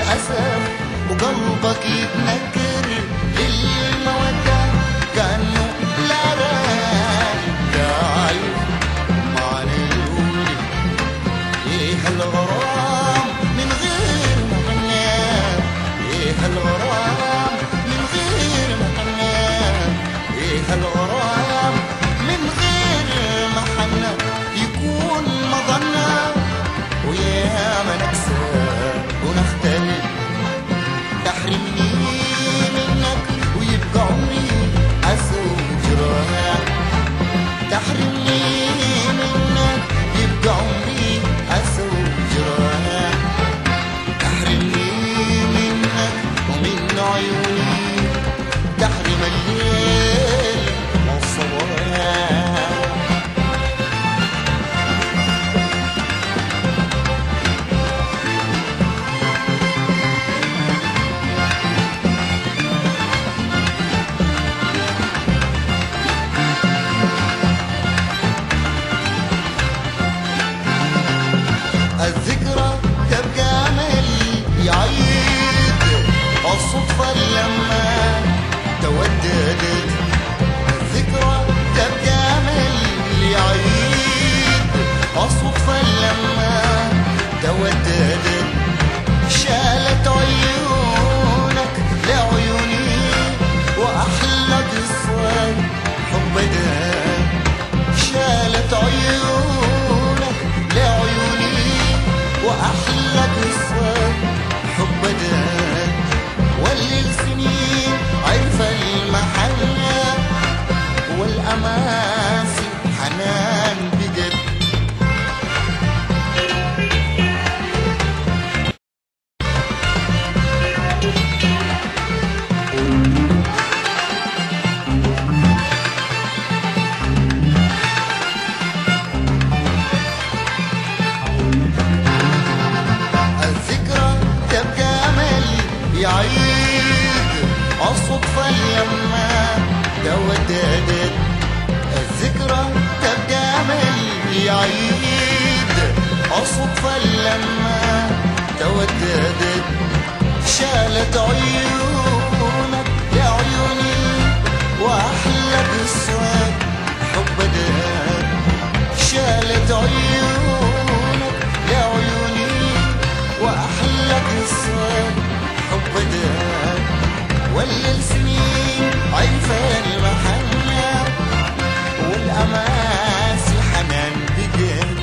أسف وقلبك يتنكر للمودة كأنه لا رجال معنى الأولى إيه الغرام من غير مقنع إيه الغرام من غير مقنع إيه الغرام من غير محنة يكون مظنة ويا ما نكسى ونختلف تحرمني منك ويبقى عمري أسوء جراح تحرمني منك يبقى عمري أسوء جراح تحرمني منك ومن عيوني تحرم الليل والصباح الذكرى تبقى امل يعيد الصدفة لما توددت الذكرى تبقى امل يعيد الصدفة لما توددت شالت عيونك لعيوني واحلى قصة حب ده شالت عيونك لعيوني واحلى قصه حب ده واللي السنين عرف المحنة والاماسي حنان بجد الذكرى تبقى امل يعيد الصدفة لما توددت الذكرى تبقى امل يعيد الصدفة لما توددت شالت عيونك لعيوني واحلى قصة حب ده شالت عيونك لعيوني واحلى قصه حب ده ولل سنين عرفان المحنة والاماسي حنان بجد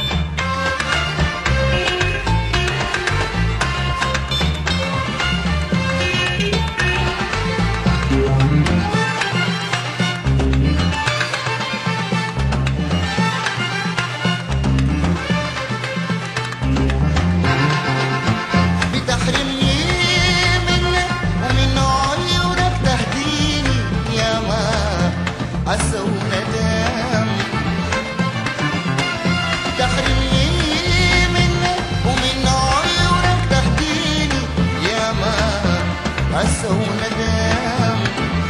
بتحرمني منك ومن عيونك تهديني يا ما أسى وندم تحرمني منك ومن عيونك تهديني يا ما أسى وندم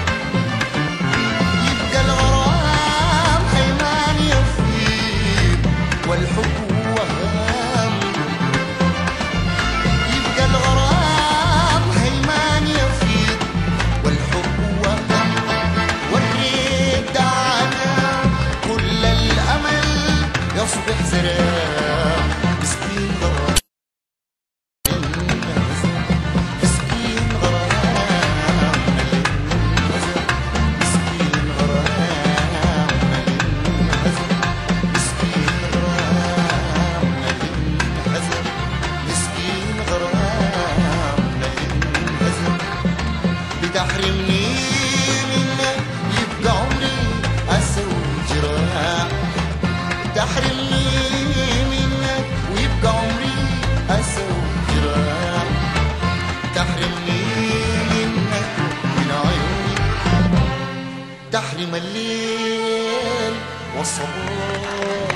يبقى الغرام حيمان يفيد والحب وهام يبقى الغرام هيمان يفيد والحب وهم والريد عنا كل الأمل يصبح سراب مسكين غرام مسكين غرام مسكين غرام مسكين غرام مسكين غرام للهزم بتحرمني منك يبقى عمري أسوي جراح تحرمني منك ويبقى عمري أسوي جراح تحرمني منك من عيوني تحرم الليل والصباح